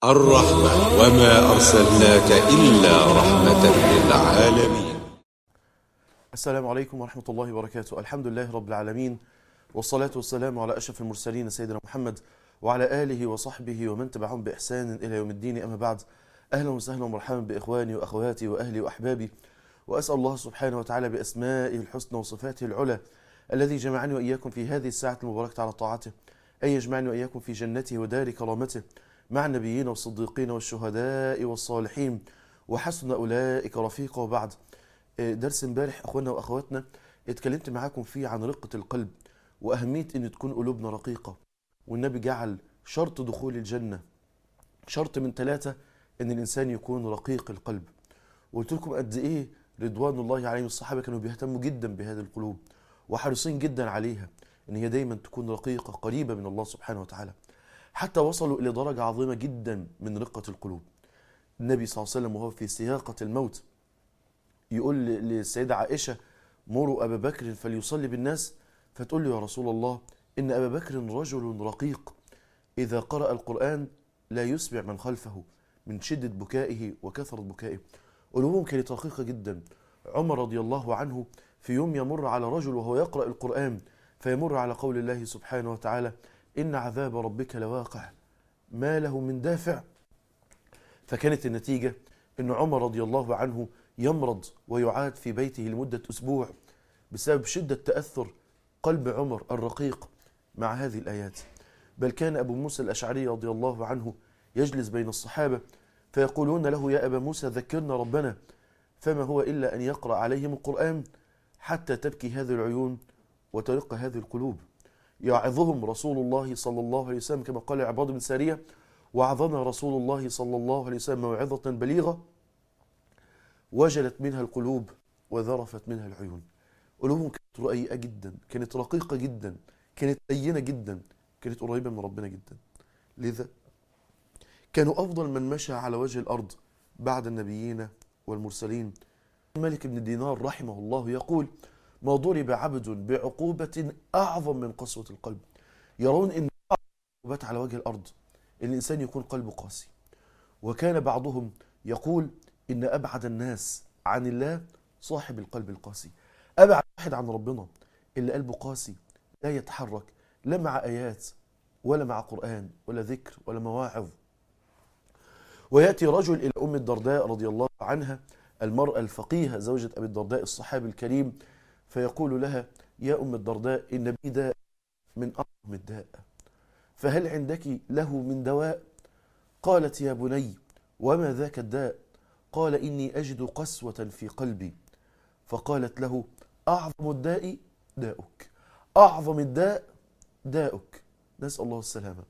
الرحمة وما أرسلناك إلا رحمة للعالمين السلام عليكم ورحمة الله وبركاته الحمد لله رب العالمين والصلاة والسلام على أشرف المرسلين سيدنا محمد وعلى آله وصحبه ومن تبعهم بإحسان إلى يوم الدين أما بعد أهلا وسهلا ومرحبا بإخواني وأخواتي وأهلي وأحبابي وأسأل الله سبحانه وتعالى بأسمائه الحسنى وصفاته العلى الذي جمعني وإياكم في هذه الساعة المباركة على طاعته أن يجمعني وإياكم في جنته ودار كرامته مع النبيين والصديقين والشهداء والصالحين وحسن أولئك رفيقا وبعد درس امبارح أخواننا وأخواتنا اتكلمت معاكم فيه عن رقة القلب وأهمية أن تكون قلوبنا رقيقة والنبي جعل شرط دخول الجنة شرط من ثلاثة أن الإنسان يكون رقيق القلب وقلت لكم قد إيه رضوان الله عليهم الصحابة كانوا بيهتموا جدا بهذه القلوب وحريصين جدا عليها أن هي دايما تكون رقيقة قريبة من الله سبحانه وتعالى حتى وصلوا إلى درجة عظيمة جدا من رقة القلوب النبي صلى الله عليه وسلم وهو في سياقة الموت يقول للسيدة عائشة مروا أبا بكر فليصلي بالناس فتقول له يا رسول الله إن أبا بكر رجل رقيق إذا قرأ القرآن لا يسمع من خلفه من شدة بكائه وكثرة بكائه قلوبهم كانت رقيقة جدا عمر رضي الله عنه في يوم يمر على رجل وهو يقرأ القرآن فيمر على قول الله سبحانه وتعالى إن عذاب ربك لواقع ما له من دافع فكانت النتيجة أن عمر رضي الله عنه يمرض ويعاد في بيته لمدة أسبوع بسبب شدة تأثر قلب عمر الرقيق مع هذه الآيات بل كان أبو موسى الأشعري رضي الله عنه يجلس بين الصحابة فيقولون له يا أبا موسى ذكرنا ربنا فما هو إلا أن يقرأ عليهم القرآن حتى تبكي هذه العيون وترق هذه القلوب يعظهم رسول الله صلى الله عليه وسلم كما قال عباد بن سارية وعظنا رسول الله صلى الله عليه وسلم موعظة بليغة وجلت منها القلوب وذرفت منها العيون قلوبهم كانت رقيقة جدا كانت رقيقة جدا كانت لينة جدا كانت قريبة من ربنا جدا لذا كانوا أفضل من مشى على وجه الأرض بعد النبيين والمرسلين مالك بن دينار رحمه الله يقول ما ضرب عبد بعقوبة أعظم من قسوة القلب يرون أن عقوبات على وجه الأرض الإنسان يكون قلبه قاسي وكان بعضهم يقول إن أبعد الناس عن الله صاحب القلب القاسي أبعد واحد عن ربنا اللي قلبه قاسي لا يتحرك لا مع آيات ولا مع قرآن ولا ذكر ولا مواعظ ويأتي رجل إلى أم الدرداء رضي الله عنها المرأة الفقيهة زوجة أبي الدرداء الصحابي الكريم فيقول لها يا أم الدرداء إن بي داء من أعظم الداء فهل عندك له من دواء قالت يا بني وما ذاك الداء قال إني أجد قسوة في قلبي فقالت له أعظم الداء داؤك أعظم الداء داؤك نسأل الله السلامة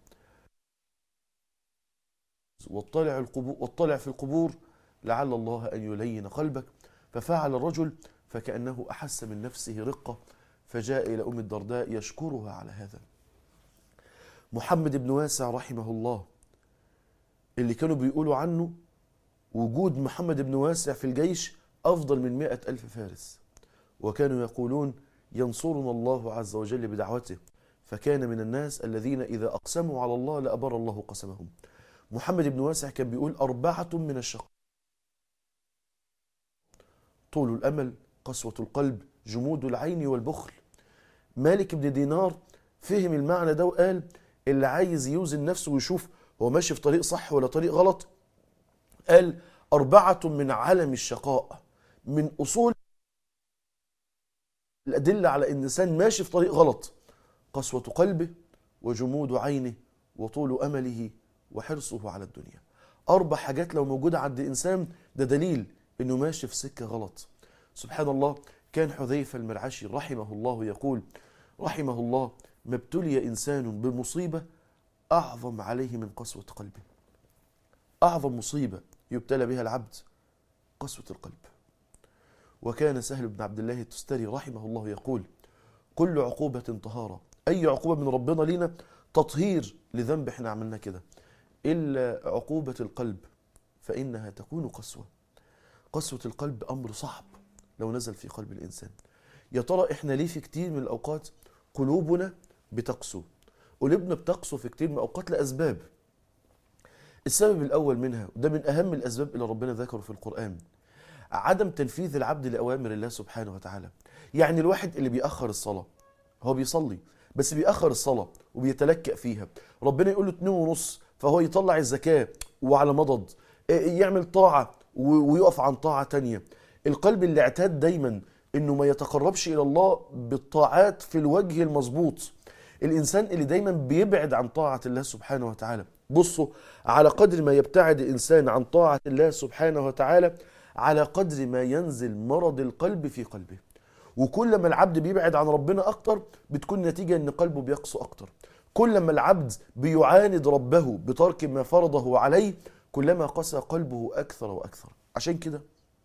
واطلع, القبور واطلع في القبور لعل الله أن يلين قلبك ففعل الرجل فكأنه أحس من نفسه رقة فجاء إلى أم الدرداء يشكرها على هذا محمد بن واسع رحمه الله اللي كانوا بيقولوا عنه وجود محمد بن واسع في الجيش أفضل من مئة ألف فارس وكانوا يقولون ينصرنا الله عز وجل بدعوته فكان من الناس الذين إذا أقسموا على الله لأبر الله قسمهم محمد بن واسع كان بيقول أربعة من الشقاء طول الأمل قسوة القلب جمود العين والبخل مالك بن دينار فهم المعنى ده وقال اللي عايز يوزن نفسه ويشوف هو ماشي في طريق صح ولا طريق غلط قال أربعة من علم الشقاء من أصول الأدلة على أن الإنسان ماشي في طريق غلط قسوة قلبه وجمود عينه وطول أمله وحرصه على الدنيا أربع حاجات لو موجودة عند إنسان ده دليل أنه ماشي في سكة غلط سبحان الله كان حذيفة المرعشي رحمه الله يقول رحمه الله ما ابتلي إنسان بمصيبة أعظم عليه من قسوة قلبه أعظم مصيبة يبتلى بها العبد قسوة القلب وكان سهل بن عبد الله التستري رحمه الله يقول كل عقوبة طهارة أي عقوبة من ربنا لينا تطهير لذنب احنا عملنا كده إلا عقوبة القلب فإنها تكون قسوة قسوة القلب أمر صعب لو نزل في قلب الإنسان يا ترى إحنا ليه في كتير من الأوقات قلوبنا بتقسو قلوبنا بتقسو في كتير من الأوقات لأسباب السبب الأول منها وده من أهم الأسباب اللي ربنا ذكره في القرآن عدم تنفيذ العبد لأوامر الله سبحانه وتعالى يعني الواحد اللي بيأخر الصلاة هو بيصلي بس بيأخر الصلاة وبيتلكأ فيها ربنا يقول له اتنين ونص فهو يطلع الزكاة وعلى مضض يعمل طاعة ويقف عن طاعة تانية القلب اللي اعتاد دايما انه ما يتقربش الى الله بالطاعات في الوجه المظبوط الانسان اللي دايما بيبعد عن طاعة الله سبحانه وتعالى بصوا على قدر ما يبتعد الانسان عن طاعة الله سبحانه وتعالى على قدر ما ينزل مرض القلب في قلبه وكل ما العبد بيبعد عن ربنا اكتر بتكون نتيجة ان قلبه بيقسو اكتر كل ما العبد بيعاند ربه بترك ما فرضه عليه كلما قسى قلبه اكثر واكثر عشان كده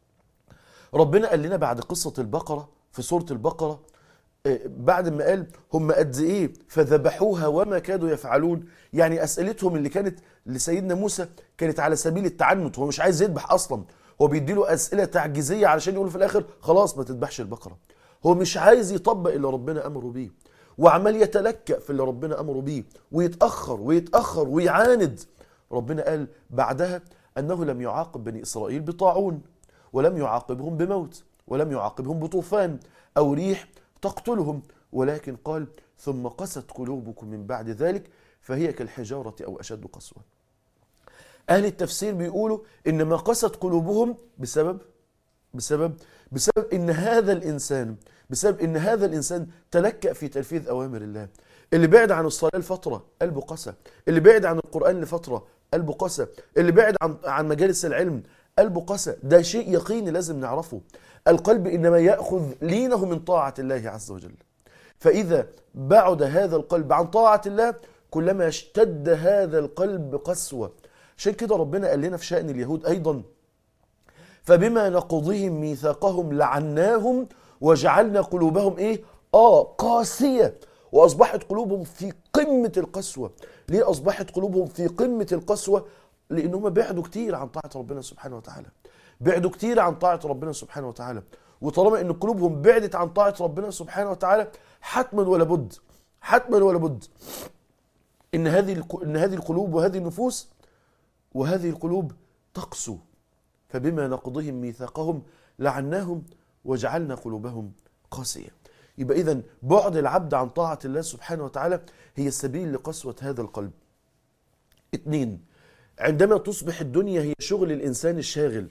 ربنا قال لنا بعد قصة البقرة في سورة البقرة بعد ما قال هم قد ايه فذبحوها وما كادوا يفعلون يعني اسئلتهم اللي كانت لسيدنا موسى كانت على سبيل التعنت هو مش عايز يذبح اصلا هو بيديله اسئله تعجيزيه علشان يقول في الاخر خلاص ما تذبحش البقره هو مش عايز يطبق اللي ربنا امره بيه وعمال يتلكأ في اللي ربنا امره بيه ويتاخر ويتاخر ويعاند ربنا قال بعدها انه لم يعاقب بني اسرائيل بطاعون ولم يعاقبهم بموت ولم يعاقبهم بطوفان او ريح تقتلهم ولكن قال ثم قست قلوبكم من بعد ذلك فهي كالحجاره او اشد قسوه اهل التفسير بيقولوا ان ما قست قلوبهم بسبب بسبب بسبب ان هذا الانسان بسبب ان هذا الانسان تلكأ في تنفيذ اوامر الله اللي بعد عن الصلاه لفتره قلبه قسى اللي بعد عن القران لفتره قلبه قسى اللي بعد عن عن مجالس العلم قلبه قسى ده شيء يقيني لازم نعرفه القلب انما ياخذ لينه من طاعه الله عز وجل فاذا بعد هذا القلب عن طاعه الله كلما اشتد هذا القلب قسوه عشان كده ربنا قال لنا في شأن اليهود أيضا فبما نقضهم ميثاقهم لعناهم وجعلنا قلوبهم إيه؟ آه قاسية وأصبحت قلوبهم في قمة القسوة ليه أصبحت قلوبهم في قمة القسوة؟ لأنهم بعدوا كتير عن طاعة ربنا سبحانه وتعالى بعدوا كتير عن طاعة ربنا سبحانه وتعالى وطالما أن قلوبهم بعدت عن طاعة ربنا سبحانه وتعالى حتما ولا بد حتما ولا بد ان هذه ان هذه القلوب وهذه النفوس وهذه القلوب تقسو فبما نقضهم ميثاقهم لعناهم وجعلنا قلوبهم قاسية يبقى إذا بعد العبد عن طاعة الله سبحانه وتعالى هي السبيل لقسوة هذا القلب اثنين عندما تصبح الدنيا هي شغل الإنسان الشاغل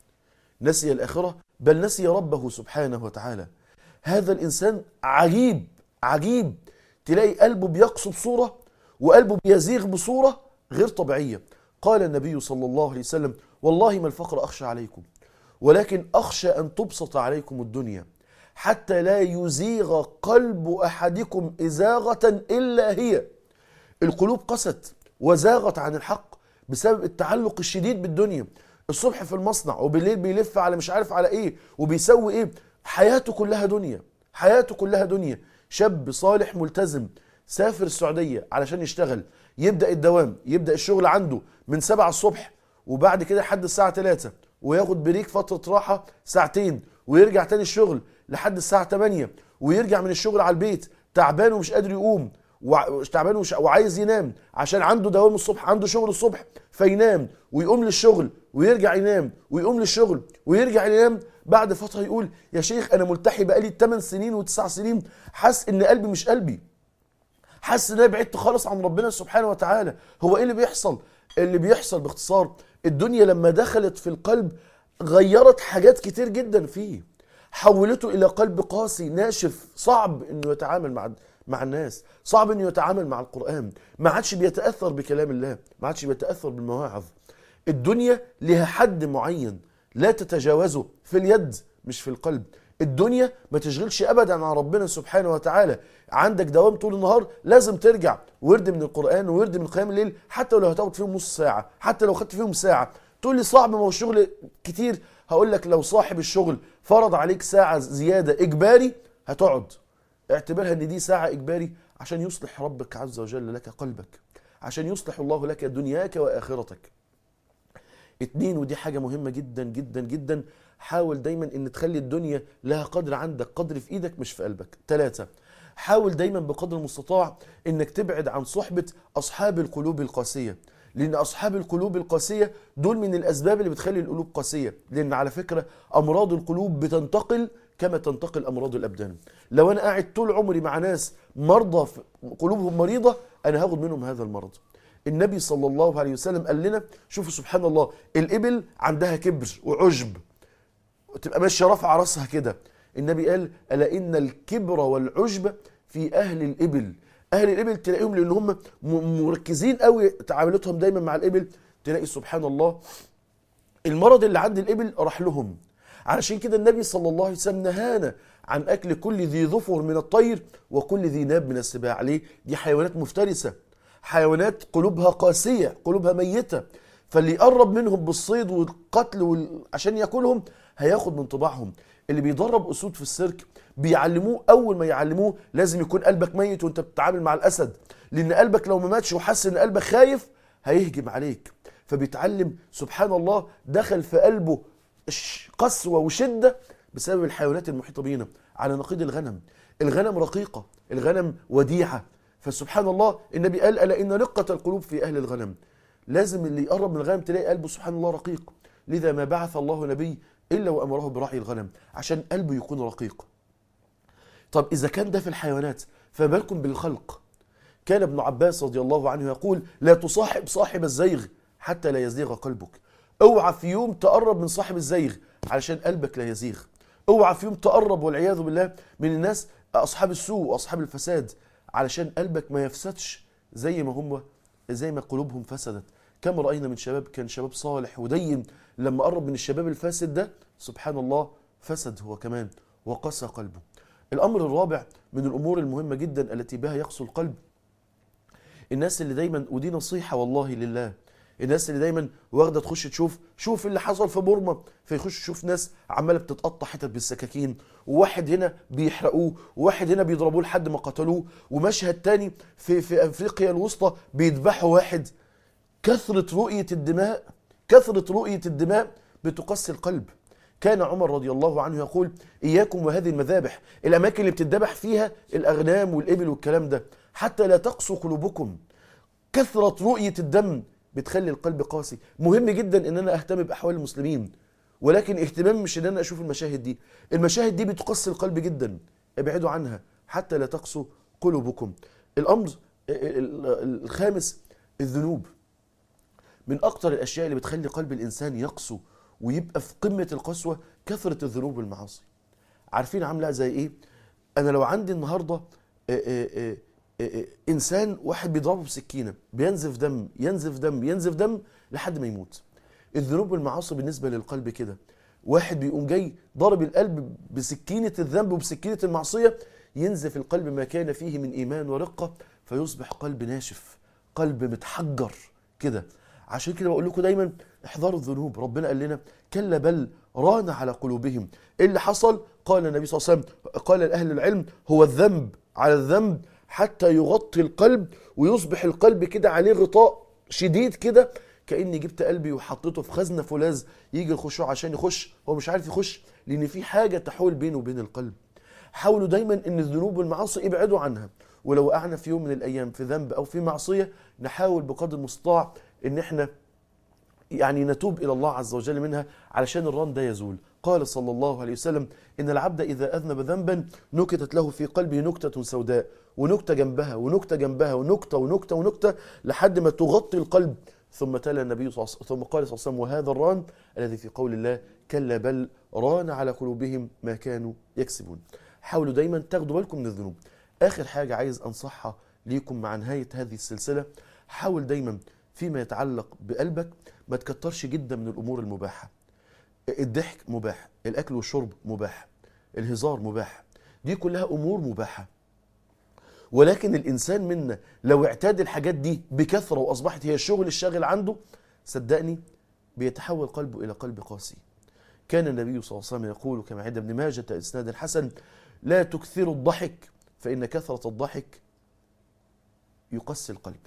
نسي الآخرة بل نسي ربه سبحانه وتعالى هذا الإنسان عجيب عجيب تلاقي قلبه بيقسو بصورة وقلبه بيزيغ بصورة غير طبيعية قال النبي صلى الله عليه وسلم والله ما الفقر أخشى عليكم ولكن أخشى أن تبسط عليكم الدنيا حتى لا يزيغ قلب أحدكم إزاغة إلا هي القلوب قست وزاغت عن الحق بسبب التعلق الشديد بالدنيا الصبح في المصنع وبالليل بيلف على مش عارف على ايه وبيسوي ايه حياته كلها دنيا حياته كلها دنيا شاب صالح ملتزم سافر السعودية علشان يشتغل يبدأ الدوام يبدأ الشغل عنده من 7 الصبح وبعد كده لحد الساعة 3 وياخد بريك فترة راحة ساعتين ويرجع تاني الشغل لحد الساعة 8 ويرجع من الشغل على البيت تعبان ومش قادر يقوم تعبان وش... وعايز ينام عشان عنده دوام الصبح عنده شغل الصبح فينام ويقوم للشغل ويرجع ينام ويقوم للشغل ويرجع ينام بعد فترة يقول يا شيخ أنا ملتحي بقالي 8 سنين و9 سنين حاسس إن قلبي مش قلبي حاسس ان انا بعدت خالص عن ربنا سبحانه وتعالى هو ايه اللي بيحصل اللي بيحصل باختصار الدنيا لما دخلت في القلب غيرت حاجات كتير جدا فيه حولته الى قلب قاسي ناشف صعب انه يتعامل مع مع الناس صعب انه يتعامل مع القران ما عادش بيتاثر بكلام الله ما عادش بيتاثر بالمواعظ الدنيا لها حد معين لا تتجاوزه في اليد مش في القلب الدنيا ما تشغلش ابدا عن ربنا سبحانه وتعالى عندك دوام طول النهار لازم ترجع ورد من القران وورد من قيام الليل حتى لو هتاخد فيهم نص ساعه حتى لو خدت فيهم ساعه تقول لي صعب ما هو الشغل كتير هقول لك لو صاحب الشغل فرض عليك ساعه زياده اجباري هتقعد اعتبرها ان دي ساعه اجباري عشان يصلح ربك عز وجل لك قلبك عشان يصلح الله لك دنياك واخرتك اتنين ودي حاجة مهمة جدا جدا جدا حاول دايما ان تخلي الدنيا لها قدر عندك قدر في ايدك مش في قلبك ثلاثة حاول دايما بقدر المستطاع انك تبعد عن صحبة اصحاب القلوب القاسية لان اصحاب القلوب القاسيه دول من الاسباب اللي بتخلي القلوب قاسيه لان على فكره امراض القلوب بتنتقل كما تنتقل امراض الابدان لو انا قاعد طول عمري مع ناس مرضى في- قلوبهم مريضه انا هاخد منهم هذا المرض النبي صلى الله عليه وسلم قال لنا شوفوا سبحان الله الابل عندها كبر وعجب تبقى ماشيه رافعه راسها كده النبي قال الا ان الكبر والعجب في اهل الابل اهل الابل تلاقيهم لان هم م- مركزين قوي تعاملاتهم دايما مع الابل تلاقي سبحان الله المرض اللي عند الابل راح لهم علشان كده النبي صلى الله عليه وسلم نهانا عن اكل كل ذي ظفر من الطير وكل ذي ناب من السباع ليه دي حيوانات مفترسه حيوانات قلوبها قاسيه قلوبها ميته فاللي يقرب منهم بالصيد والقتل وال... عشان ياكلهم هياخد من طباعهم اللي بيدرب اسود في السيرك بيعلموه اول ما يعلموه لازم يكون قلبك ميت وانت بتتعامل مع الاسد لان قلبك لو ما ماتش وحس ان قلبك خايف هيهجم عليك فبيتعلم سبحان الله دخل في قلبه ش- قسوه وشده بسبب الحيوانات المحيطه بينا على نقيض الغنم الغنم رقيقه الغنم وديعه فسبحان الله النبي قال الا ان رقه القلوب في اهل الغنم لازم اللي يقرب من الغنم تلاقي قلبه سبحان الله رقيق لذا ما بعث الله نبي الا وامره برعي الغنم عشان قلبه يكون رقيق طب اذا كان ده في الحيوانات فما بالكم بالخلق كان ابن عباس رضي الله عنه يقول لا تصاحب صاحب الزيغ حتى لا يزيغ قلبك اوعى في يوم تقرب من صاحب الزيغ علشان قلبك لا يزيغ اوعى في يوم تقرب والعياذ بالله من الناس اصحاب السوء واصحاب الفساد علشان قلبك ما يفسدش زي ما هم زي ما قلوبهم فسدت كم راينا من شباب كان شباب صالح ودين لما قرب من الشباب الفاسد ده سبحان الله فسد هو كمان وقسى قلبه الامر الرابع من الامور المهمه جدا التي بها يقسو القلب الناس اللي دايما ودي نصيحه والله لله الناس اللي دايما واخده تخش تشوف شوف اللي حصل في بورما فيخش يشوف ناس عماله بتتقطع حتت بالسكاكين وواحد هنا بيحرقوه وواحد هنا بيضربوه لحد ما قتلوه ومشهد تاني في في افريقيا الوسطى بيذبحوا واحد كثره رؤيه الدماء كثره رؤيه الدماء بتقسي القلب كان عمر رضي الله عنه يقول اياكم وهذه المذابح الاماكن اللي بتذبح فيها الاغنام والابل والكلام ده حتى لا تقسو قلوبكم كثرة رؤية الدم بتخلي القلب قاسي مهم جدا ان انا اهتم باحوال المسلمين ولكن اهتمامي مش ان انا اشوف المشاهد دي المشاهد دي بتقسي القلب جدا ابعدوا عنها حتى لا تقسو قلوبكم الامر ال- ال- الخامس الذنوب من اكتر الاشياء اللي بتخلي قلب الانسان يقسو ويبقى في قمة القسوة كثرة الذنوب والمعاصي عارفين عاملة زي ايه انا لو عندي النهاردة آه، آه، آه، آه، انسان واحد بيضربه بسكينة بينزف دم ينزف دم ينزف دم لحد ما يموت الذنوب والمعاصي بالنسبة للقلب كده واحد بيقوم جاي ضرب القلب بسكينة الذنب وبسكينة المعصية ينزف القلب ما كان فيه من إيمان ورقة فيصبح قلب ناشف قلب متحجر كده عشان كده بقول لكم دايما احذروا الذنوب ربنا قال لنا كلا بل ران على قلوبهم ايه اللي حصل قال النبي صلى الله عليه وسلم قال لأهل العلم هو الذنب على الذنب حتى يغطي القلب ويصبح القلب كده عليه غطاء شديد كده كاني جبت قلبي وحطيته في خزنه فولاذ يجي الخشوع عشان يخش هو مش عارف يخش لان في حاجه تحول بينه وبين القلب حاولوا دايما ان الذنوب والمعاصي ابعدوا عنها ولو وقعنا في يوم من الايام في ذنب او في معصيه نحاول بقدر المستطاع ان احنا يعني نتوب الى الله عز وجل منها علشان الران ده يزول قال صلى الله عليه وسلم ان العبد اذا اذنب ذنبا نكتت له في قلبه نكته سوداء ونكته جنبها ونكته جنبها ونكته ونكته ونكته لحد ما تغطي القلب ثم تلا النبي صلى الله عليه وسلم ثم قال صلى الله عليه وسلم وهذا الران الذي في قول الله كلا بل ران على قلوبهم ما كانوا يكسبون حاولوا دايما تاخدوا بالكم من الذنوب اخر حاجه عايز انصحها ليكم مع نهايه هذه السلسله حاول دايما فيما يتعلق بقلبك ما تكترش جدا من الامور المباحه الضحك مباح الاكل والشرب مباح الهزار مباح دي كلها امور مباحه ولكن الانسان منا لو اعتاد الحاجات دي بكثره واصبحت هي الشغل الشاغل عنده صدقني بيتحول قلبه الى قلب قاسي كان النبي صلى الله عليه وسلم يقول كما عند ابن ماجه اسناد حسن لا تكثروا الضحك فان كثره الضحك يقسي القلب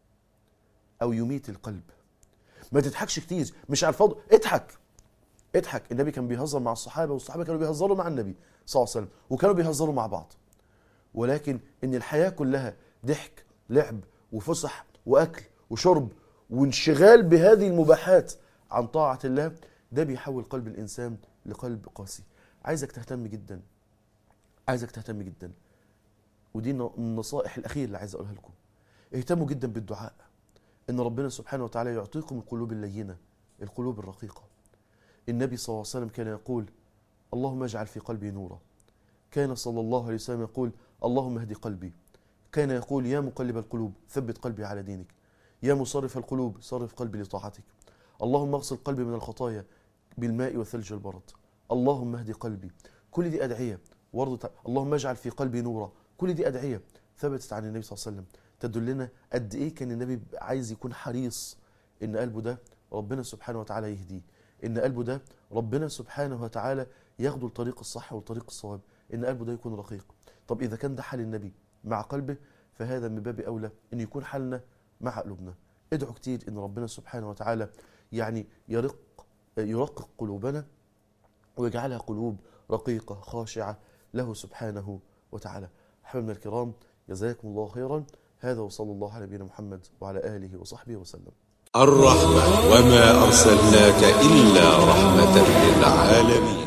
او يميت القلب ما تضحكش كتير مش على الفاضي اضحك اضحك النبي كان بيهزر مع الصحابه والصحابه كانوا بيهزروا مع النبي صلى الله عليه وسلم وكانوا بيهزروا مع بعض ولكن ان الحياه كلها ضحك لعب وفسح واكل وشرب وانشغال بهذه المباحات عن طاعة الله ده بيحول قلب الإنسان لقلب قاسي عايزك تهتم جدا عايزك تهتم جدا ودي النصائح الأخيرة اللي عايز أقولها لكم اهتموا جدا بالدعاء إن ربنا سبحانه وتعالى يعطيكم القلوب اللينة القلوب الرقيقة النبي صلى الله عليه وسلم كان يقول اللهم اجعل في قلبي نورا كان صلى الله عليه وسلم يقول اللهم اهدي قلبي كان يقول يا مقلب القلوب ثبت قلبي على دينك يا مصرف القلوب صرف قلبي لطاعتك اللهم اغسل قلبي من الخطايا بالماء والثلج والبرد اللهم اهدي قلبي كل دي أدعية وردت اللهم اجعل في قلبي نورا كل دي أدعية ثبتت عن النبي صلى الله عليه وسلم تدلنا قد إيه كان النبي عايز يكون حريص إن قلبه ده ربنا سبحانه وتعالى يهديه إن قلبه ده ربنا سبحانه وتعالى ياخده الطريق الصح والطريق الصواب إن قلبه ده يكون رقيق طب إذا كان ده حال النبي مع قلبه فهذا من باب أولى إن يكون حالنا مع قلوبنا ادعوا كتير إن ربنا سبحانه وتعالى يعني يرق يرقق قلوبنا ويجعلها قلوب رقيقة خاشعة له سبحانه وتعالى أحبابنا الكرام جزاكم الله خيرا هذا وصلى الله على نبينا محمد وعلى آله وصحبه وسلم الرحمة وما أرسلناك إلا رحمة للعالمين